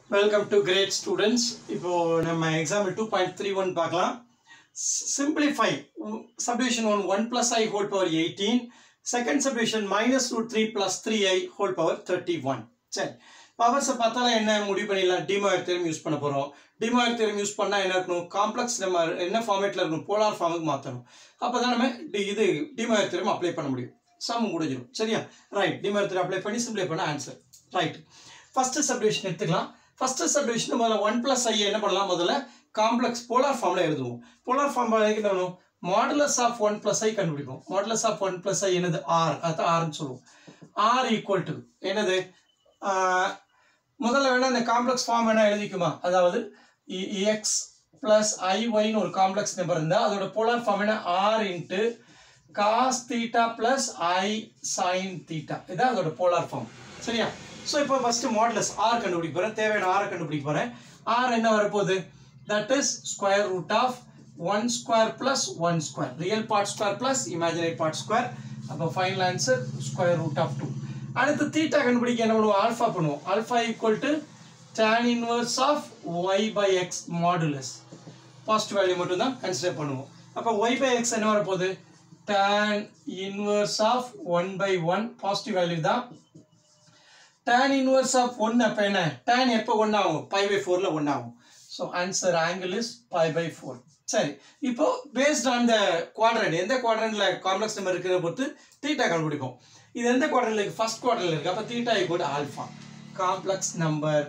Welcome to great students இப்போ நம்ம example two point three one பார்க்கலாம் simplify subdivision one one plus i whole power eighteen second subdivision minus root three plus three i whole power thirty one சரி பவர்ஸை பார்த்தாலும் என்ன முடிவு பண்ணிடலாம் டிமாயர் theorem use பண்ண போகிறோம் டிமாயர் தேரம் யூஸ் பண்ணால் என்ன இருக்கணும் காம்ப்ளெக்ஸ் நம்ம என்ன ஃபார்மேட்டில் இருக்கணும் போலார் ஃபார்முக்கு மாற்றணும் அப்போ தான் நம்ம டி- இது டிமாயர் தேரம் அப்ளை பண்ண முடியும் சம் முடிஞ்சிடும் சரியா ரைட் டிமாயர் தேரம் அப்ளை பண்ணி சிம்பிளை பண்ண ஆன்சர் ரைட் ஃபர்ஸ்ட் சப்டிவிஷன் எடுத்துக்கலாம் ஃபர்ஸ்ட் சப்டிவிஷன் முதல்ல ஒன் பிளஸ் ஐ என்ன பண்ணலாம் முதல்ல காம்ப்ளெக்ஸ் போலார் ஃபார்மில் எழுதுவோம் போலார் ஃபார்ம் என்ன பண்ணுவோம் modulus of one plus i கண்டுபிடிப்போம் modulus of one plus i என்னது ஆர் அதான் ஆர்னு சொல்லுவோம் ஆர் ஈக்குவல் டு என்னது ஆஹ், முதல்ல வேணா இந்த காம்ப்ளெக்ஸ் ஃபார்ம் வேணா எழுதிக்குமா அதாவது எக்ஸ் பிளஸ் ஐ ஒய்னு ஒரு காம்ப்ளெக்ஸ் நம்பர் இருந்தால் அதோட போலார் ஃபார்ம் என்ன r into cos theta plus i sine theta இதான் அதோட போலார் ஃபார்ம் சரியா ஸோ இப்போ ஃபர்ஸ்ட் மாடலஸ் ஆர் கண்டுபிடிக்க போகிறேன் தேவையான ஆரை கண்டுபிடிக்க போகிறேன் ஆர் என்ன வரப்போகுது that is square root of one square plus one square real part square plus imaginary part square அப்போ final answer square root of two அடுத்து தீட்டா கண்டுபிடிக்க என்ன பண்ணுவோம் ஆல்ஃபா பண்ணுவோம் alpha equal to tan inverse of y by x modulus positive value மட்டும் தான் consider பண்ணுவோம் அப்போ ஒய் பை எக்ஸ் என்ன வரப்போகுது tan inverse of one by one positive value தான் tan இன்வர்ஸ் ஆஃப் ஒன் அப்போ என்ன tan எப்போ ஒன்று ஆகும் பை பை ஃபோரில் ஒன்று ஆகும் so answer angle is pi by four சரி இப்போ பேஸ்ட் ஆன் த குவாட்ரண்ட் எந்த குவாட்ரண்ட்ல காம்ப்ளெக்ஸ் நம்பர் இருக்கிறத பொறுத்து தீட்டா கண்டுபிடிப்போம் இது எந்த குவாட்ரண்ட்ல இருக்கு ஃபர்ஸ்ட் குவாட்ரண்ட்ல இருக்கு அப்போ theta equal alpha complex number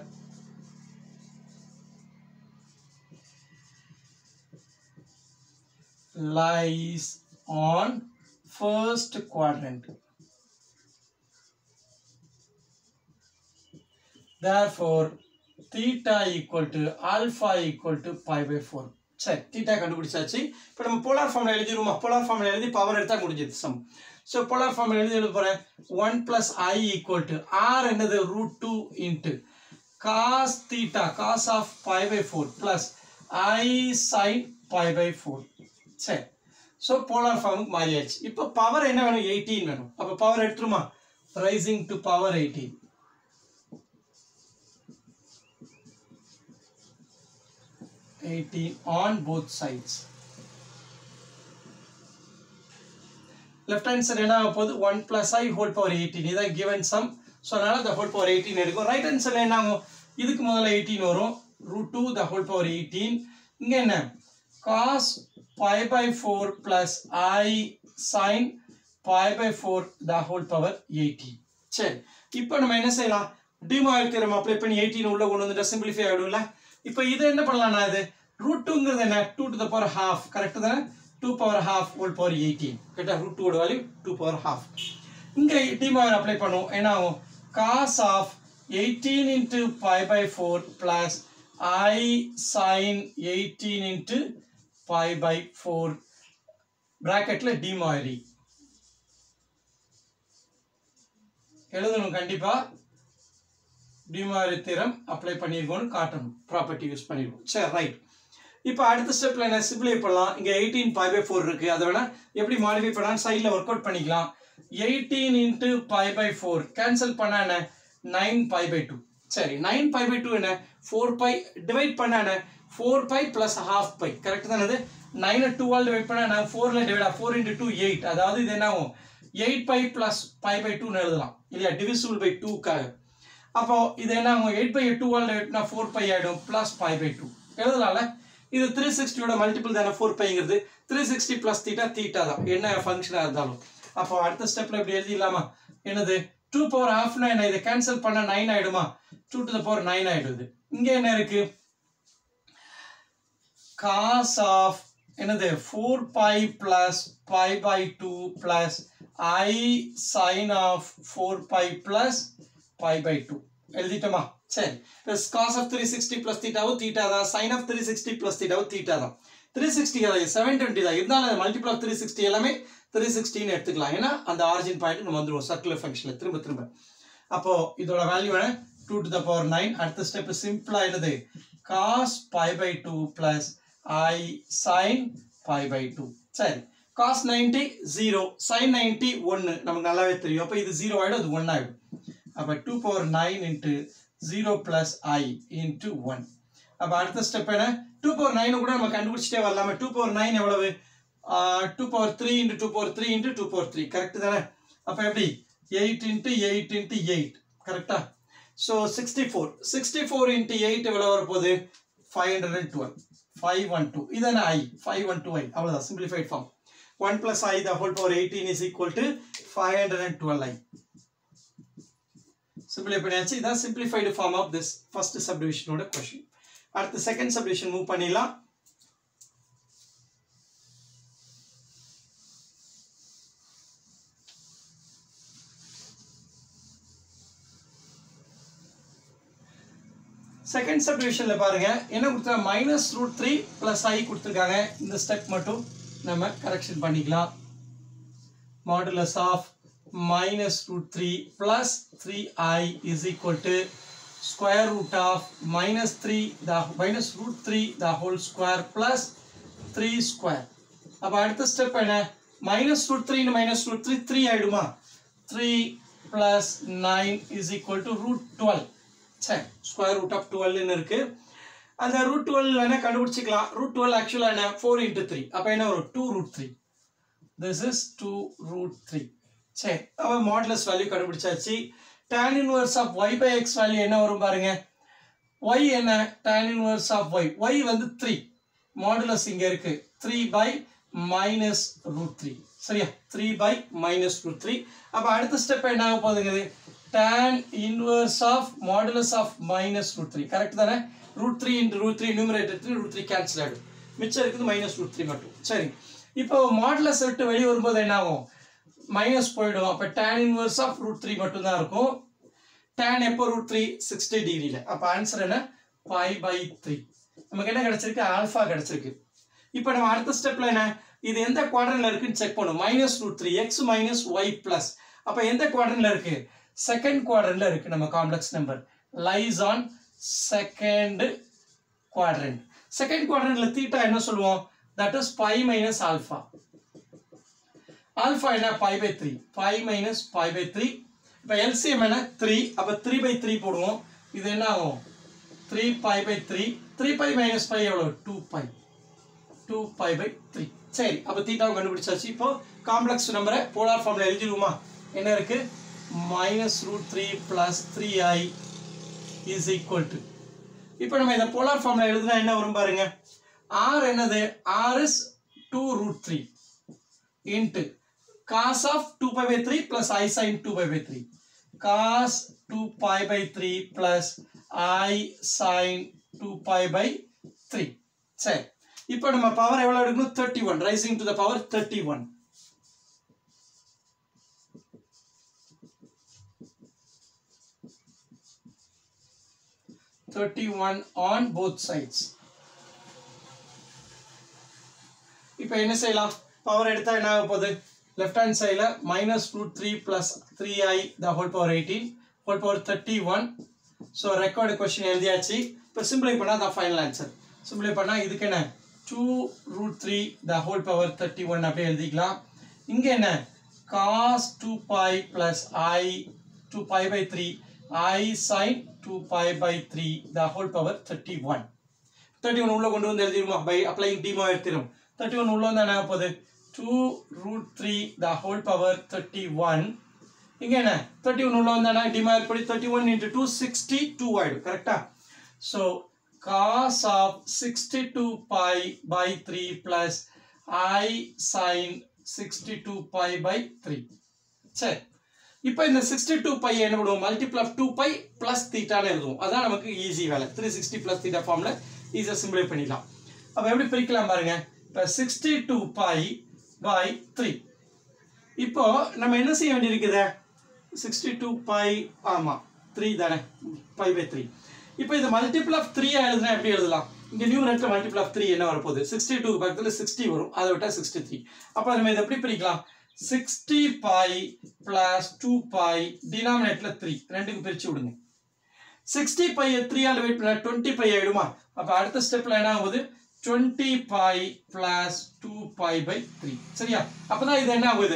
lies on first quadrant. Therefore, theta equal to alpha equal to pi by 4. சரி தீட்டா கண்டுபிடிச்சாச்சு இப்போ நம்ம போலார் ஃபார்ம்ல எழுதிடுவோமா போலார் ஃபார்ம்ல எழுதி பவர் எடுத்தா முடிஞ்சது சம் ஸோ போலார் ஃபார்ம்ல எழுதி எழுத போறேன் one plus i equal to r என்னது root two into cos theta cos of pi by four plus i sine pi by four சரி ஸோ போலார் ஃபார்முக்கு மாறியாச்சு இப்போ பவர் என்ன வேணும் எயிட்டீன் வேணும் அப்போ பவர் எடுத்துருமா raising to power eighteen eighteen on both sides left hand side என்ன ஆக போகுது one plus i whole power eighteen இதான் கிவன் சம் ஸோ அதனால த ஹோல் பவர் எயிட்டீன் எடுக்கும் ரைட் ஹேண்ட் சைடில் என்ன ஆகும் இதுக்கு முதல்ல எயிட்டீன் வரும் root two the whole power eighteen இங்கே என்ன cos pi by four plus i sine pi by four the whole power eighteen சரி இப்போ நம்ம என்ன செய்யலாம் டிமாயல் தியரம் அப்ளை பண்ணி எயிட்டீன் உள்ள கொண்டு வந்துட்டா சிம்பிளிஃபை ஆகிடும்ல இப்போ இதை என்ன பண்ணலாம்னா இது ரூட் டூங்கிறது என்ன two to the power half correct தானே two power half whole power eighteen கரெக்டாக ரூட் டூவோட வேல்யூ டூ பவர் ஹாஃப் இங்கே டிமாயல் அப்ளை பண்ணுவோம் என்ன ஆகும் cos of eighteen into pi by four plus i sine eighteen into pi by four ப்ராக்கெட்டில் De Moivre எழுதணும் கண்டிப்பாக டிமாரி திறம் அப்ளை பண்ணியிருக்கோம்னு காட்டணும் ப்ராப்பர்ட்டி யூஸ் பண்ணியிருக்கோம் சரி ரைட் இப்போ அடுத்த ஸ்டெப்பில் என்ன சிம்பிளை பண்ணலாம் இங்கே எயிட்டீன் பை பை ஃபோர் இருக்குது அதை வேணால் எப்படி மாடிஃபை பண்ணலாம் சைடில் ஒர்க் அவுட் பண்ணிக்கலாம் eighteen into pi by four cancel பண்ண என்ன நைன் பை பை டூ சரி நைன் பை பை டூ என்ன ஃபோர் பை டிவைட் பண்ண என்ன four pi plus half pi correct தானே அது நைனை டூவால் டிவைட் பண்ண நான் ஃபோரில் divide four into two eight அதாவது இது என்ன ஆகும் eight pi plus pi by டூன்னு எழுதலாம் இல்லையா டிவிசிபிள் பை டூக்காக அப்போ இது என்ன ஆகும் எயிட் பை டூ வால் எயிட்னா ஃபோர் பை ஆகிடும் ப்ளஸ் ஃபைவ் பை டூ எழுதலாம்ல இது த்ரீ சிக்ஸ்டியோட மல்டிபிள் தானே ஃபோர் பைங்கிறது three sixty plus theta theta தான் என்ன ஃபங்க்ஷனாக இருந்தாலும் அப்போ அடுத்த ஸ்டெப்பில் இப்படி எழுதிடலாமா என்னது டூ பவர் ஹாஃப்னா என்ன இதை கேன்சல் பண்ண நைன் ஆகிடுமா two to the power nine ஆகிடுது இங்கே என்ன இருக்கு காஸ் ஆஃப் என்னது four pi plus pi by two plus i sine of four pi plus pi by two எழுதிட்டோமா சரி plus cos of three sixty plus தீட்டாவும் தீட்டா தான் sine of three sixty plus தீட்டாவும் தீட்டா தான் three sixty தான் seven twenty தான் இருந்தாலும் multiple of three sixty எல்லாமே த்ரீ சிக்ஸ்டின்னு எடுத்துக்கலாம் ஏன்னா அந்த ஆரிஜின் பாயிண்ட் நம்ம வந்துடுவோம் சர்க்குலர் ஃபங்க்ஷனில் திரும்ப திரும்ப அப்போ இதோட வேல்யூ என்ன two to the power nine அடுத்த ஸ்டெப் சிம்பிளா என்னது cos pi by two plus i sine pi by two சரி cos ninety zero sine ninety ஒன்று நமக்கு நல்லாவே தெரியும் அப்போ இது ஜீரோ ஆகிடும் அது ஒன் ஆகிடும் அப்போ two power nine into zero plus i into one அப்போ அடுத்த ஸ்டெப் என்ன டூ பவர் நைனு கூட நம்ம கண்டுபிடிச்சிட்டே வரலாமே டூ பவர் நைன் எவ்வளவு two power three into two power three into two power three correct தானே அப்போ எப்படி eight into eight into eight கரெக்டா so sixty four sixty four into eight எவ்வளோ வரப்போகுது five hundred and twelve five one two இதான i five one two i அவ்வளோதான் simplified form one plus i the whole power eighteen is equal to five hundred and twelve i சிம்பிளை பண்ணியாச்சு இதான் simplified form of this first சப்டிவிஷனோட question அடுத்து second subdivision move பண்ணிடலாம் second சப்டிவிஷன்ல பாருங்க என்ன கொடுத்தா minus root three plus i கொடுத்துருக்காங்க இந்த ஸ்டெப் மட்டும் நம்ம கரெக்ஷன் பண்ணிக்கலாம் modulus of minus root 3 plus 3i is equal to square root of minus 3 the minus root 3 the whole square plus 3 square அப்ப அடுத்த ஸ்டெப் என்ன minus root 3 in minus root 3 3 ஆயிடுமா 3 plus 9 is equal to root 12 சரி square root of டுவெல்னு இருக்கு அந்த root twelve என்ன கண்டுபிடிச்சிக்கலாம் root twelve ஆக்சுவலாக என்ன ஃபோர் இன்ட்டு த்ரீ அப்போ என்ன வரும் two root three this is two root three சரி அப்போ மாடலஸ் வேல்யூ கண்டுபிடிச்சாச்சு tan inverse of y by x value என்ன வரும் பாருங்க ஒய் என்ன tan inverse of y y வந்து த்ரீ மாடுலஸ் இங்கே இருக்கு three by minus root three சரியா three by minus root three அப்போ அடுத்த ஸ்டெப் என்ன ஆக போகுதுங்க tan inverse of modulus of minus root three correct தானே root three into root three numerator three root three cancel ஆகிடும் மிச்சம் இருக்குது மைனஸ் ரூட் த்ரீ மட்டும் சரி இப்போ மாடுலஸ் விட்டு வெளியே வரும்போது என்ன ஆகும் மைனஸ் போயிடும் அப்போ tan inverse of root three மட்டும்தான் இருக்கும் tan எப்போ ரூட் த்ரீ சிக்ஸ்டி டிகிரியில் அப்போ ஆன்சர் என்ன ஃபைவ் பை த்ரீ நமக்கு என்ன கிடைச்சிருக்கு ஆல்ஃபா கிடைச்சிருக்கு இப்போ நம்ம அடுத்த ஸ்டெப்ல என்ன இது எந்த குவாட்ரன்ல இருக்குன்னு செக் பண்ணும் minus root three x minus y plus அப்போ எந்த குவாட்ரன்ல இருக்கு செகண்ட் குவாட்ரன்ல இருக்கு நம்ம complex number lies on second quadrant second குவாட்ரண்ட்ல தீட்டா என்ன சொல்லுவோம் that is pi minus alpha alpha என்ன pi by three five minus five by three இப்போ எல்சிஎம் என்ன த்ரீ அப்போ த்ரீ பை த்ரீ போடுவோம் இது என்ன ஆகும் three pi by three three by minus pi எவ்வளோ two pi two pi by three சரி அப்போ தீட்டாவை கண்டுபிடிச்சாச்சு இப்போ காம்ப்ளெக்ஸ் நம்பரை போலார் ஃபார்மில் எழுதிடுவோமா என்ன இருக்கு minus root three plus three i is equal to இப்போ நம்ம இதை போலார் ஃபார்மில் எழுதுனா என்ன வரும் பாருங்க ஆர் என்னது r is two root three into cos of 2 pi by 3 plus i sin 2 pi by 3 cos 2 pi by 3 plus i sin 2 pi by 3 சரி இப்போ நம்ம பவர் எவ்வளவு எடுக்கணும் 31 raising to the power 31 31 on both sides இப்போ என்ன செய்யலாம் power எடுத்தா என்ன ஆக போகுது லெஃப்ட் ஹேண்ட் சைடில் minus root three plus three i the whole power eighteen whole power thirty one so record question எழுதியாச்சு இப்போ சிம்பிளை பண்ணால் தான் ஃபைனல் ஆன்சர் சிம்பிளை பண்ணால் இதுக்கு என்ன two root three the whole power thirty one அப்படியே எழுதிக்கலாம் இங்கே என்ன cos two pi plus i two pi by three i sine two pi by three the whole power thirty one thirty one உள்ள கொண்டு வந்து எழுதிருமா பை அப்ளைங் டீமா எடுத்துரும் thirty one உள்ள வந்து என்ன ஆக போகுது two root three the whole power thirty one இங்கே என்ன தேர்ட்டி ஒன் உள்ள வந்தானா டிமார்க் படி thirty one into two sixty two ஆயிடும் கரெக்டா so cos of sixty two pi by three plus i sine sixty two pi by three சரி இப்போ இந்த சிக்ஸ்டி டூ பை என்ன பண்ணுவோம் multiple of two pi plus தீட்டான்னு எழுதுவோம் அதான் நமக்கு ஈஸி வேலை த்ரீ சிக்ஸ்டி ப்ளஸ் தீட்டா ஃபார்மில் ஈஸியாக சிம்பிளை பண்ணிடலாம் அப்போ எப்படி பிரிக்கலாம் பாருங்க இப்போ sixty two pi by three இப்போ நம்ம என்ன செய்ய வேண்டியிருக்குது சிக்ஸ்டி டூ பை ஆமாம் த்ரீ தானே பை பை த்ரீ இப்போ இது மல்டிபிள் ஆஃப் த்ரீயா எழுதுனா எப்படி எழுதலாம் இங்கே நியூமரேட்டர் மல்டிபிள் ஆஃப் த்ரீ என்ன வரப்போகுது சிக்ஸ்டி டூ பக்கத்தில் சிக்ஸ்டி வரும் அதை விட்டால் சிக்ஸ்டி த்ரீ அப்போ நம்ம இதை எப்படி பிரிக்கலாம் sixty pi plus two pi டினாமினேட்டில் த்ரீ ரெண்டுக்கு பிரித்து விடுங்க சிக்ஸ்டி பை த்ரீயால் வெயிட் பண்ண டுவெண்ட்டி பை ஆகிடுமா அப்போ அடுத்த ஸ்டெப்பில் என்ன ஆகுது twenty pi plus two pi by three சரியா அப்பதான் இது என்ன ஆகுது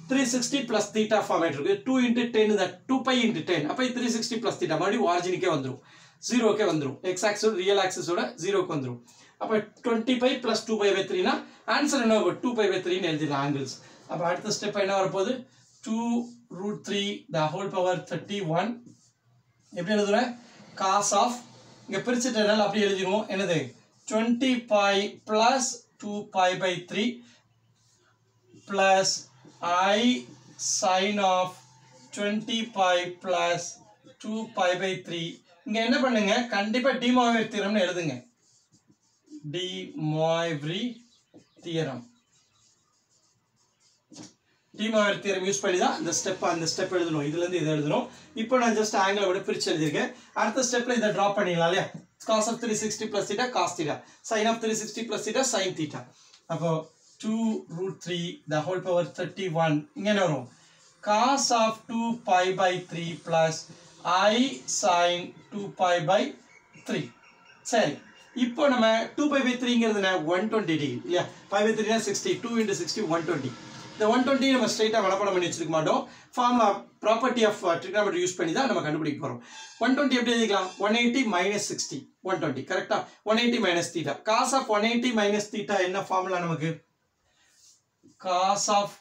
three sixty plus theta format இருக்கு two into ten that two pi into ten அப்போ த்ரீ சிக்ஸ்டி ப்ளஸ் தீட்டா மறுபடியும் ஆரிஜினுக்கே வந்துடும் ஜீரோக்கே வந்துடும் எக்ஸ் ஆக்ஸோட ரியல் ஆக்சஸோட ஜீரோக்கு வந்துடும் அப்போ twenty pi plus two pi by த்ரீனா ஆன்சர் என்ன டூ பை பை த்ரீன்னு எழுதிடலாம் ஆங்கிள்ஸ் அப்போ அடுத்த ஸ்டெப் என்ன வரப்போகுது two root three the whole power thirty one எப்படி எழுதுறேன் காஸ் ஆஃப் இங்கே பிரிச்சுட்டனால அப்படி எழுதிடுவோம் என்னது twenty pi plus two pi by three plus i sine of twenty pi plus two pi by three இங்கே என்ன பண்ணுங்க கண்டிப்பாக டிமாவிரி தியரம்னு எழுதுங்க De Moivre theorem டிமாவர் theorem use பண்ணி தான் இந்த ஸ்டெப் அந்த ஸ்டெப் எழுதணும் இதுலேருந்து இதை எழுதணும் இப்போ நான் ஜஸ்ட் ஆங்கிளை விட பிரிச்சு எழுதியிருக்கேன் அடுத்த ஸ்டெப்பில் இதை ட்ராப் பண்ணிடலாம் இல்லையா cos of three sixty plus theta cos theta sine of three sixty plus theta sine theta அப்போ two root three the whole power thirty one இங்கே என்ன வரும் cos of two pi by three plus i sine two pi by three சரி இப்போ நம்ம two pi by த்ரீங்கிறது one twenty degree இல்லையா five pi த்ரீனா sixty two into sixty one twenty இந்த ஒன் டுவெண்ட்டி நம்ம ஸ்ட்ரைட்டாக வளப்படம் பண்ணி வச்சிருக்க மாட்டோம் formula property of trigonometry use பண்ணி தான் நம்ம கண்டுபிடிக்க போகிறோம் ஒன் டுவெண்ட்டி எப்படி எழுதிக்கலாம் one eighty minus sixty one twenty கரெக்டாக one eighty minus theta cos of one eighty minus theta என்ன ஃபார்முலா நமக்கு cos of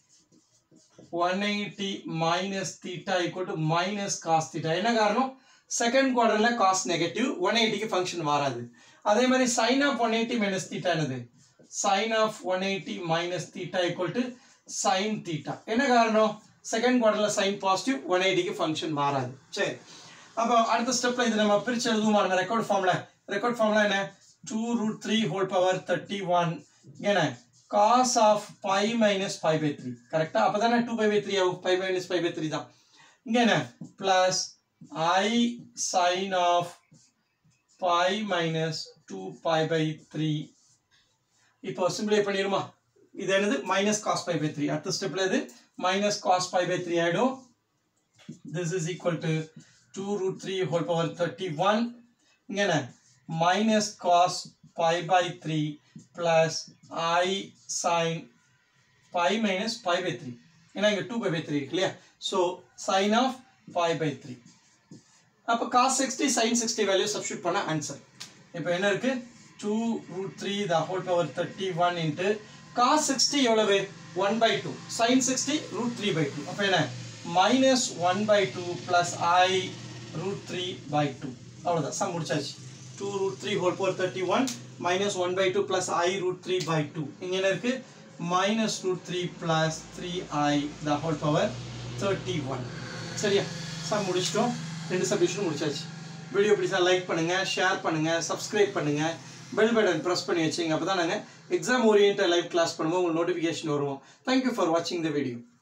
one eighty minus theta equal to minus cos theta என்ன காரணம் செகண்ட் குவார்டரில் cos negative one எயிட்டிக்கு function வராது அதே மாதிரி sine of one eighty minus theta என்னது sine of one eighty minus theta equal to sine theta என்ன காரணம் செகண்ட் குவார்டரில் சைன் பாசிட்டிவ் ஒன் எயிட்டிக்கு ஃபங்க்ஷன் மாறாது சரி அப்போ அடுத்த ஸ்டெப்பில் இது நம்ம பிரித்து எழுதுவோம் பாருங்க ரெக்கார்ட் ஃபார்மில் ரெக்கார்ட் ஃபார்மில் என்ன two root three whole power thirty one என்ன cos of pi minus five by three கரெக்டாக அப்போ தானே டூ பை பை த்ரீ ஆகும் five minus five by three தான் இங்கே என்ன plus i sine of pi minus two pi by three இப்போ சிம்பிளை பண்ணிடுமா இது என்னது minus cos pi by three அடுத்த ஸ்டெப்பில் இது minus cos pi by three ஆகிடும் this is equal to two root three whole power thirty one இங்கே என்ன minus cos pi by three plus i sine pi minus pi by three ஏன்னா இங்கே two pi by three இருக்கு இல்லையா so sine of pi by three அப்போ cos sixty sine sixty value substitute பண்ண answer இப்போ என்ன இருக்கு two root three the whole power thirty one into cos sixty எவ்வளவு one by two sine sixty root three by two அப்போ என்ன minus one by two plus i root three by two அவ்வளோதான் sum முடிச்சாச்சு two root three whole power thirty one minus one by two plus i root three by two இங்கே என்ன இருக்கு minus root three plus three i the whole power thirty one சரியா sum முடிச்சிட்டோம் ரெண்டு சப்டிஷனும் முடிச்சாச்சு video பிடிச்சா like பண்ணுங்கள் share பண்ணுங்கள் சப்ஸ்கிரைப் பண்ணுங்கள் பெல் பட்டன் ப்ரெஸ் பண்ணி வச்சிங்க அப்போ தான் நாங்கள் எக்ஸாம் ஓரியன்ட் லைவ் கிளாஸ் பண்ணுவோம் உங்களுக்கு நோட்டிஃபிகேஷன் வருவோம் தேங்க்யூ ஃபார் வாட்சிங் த வீடியோ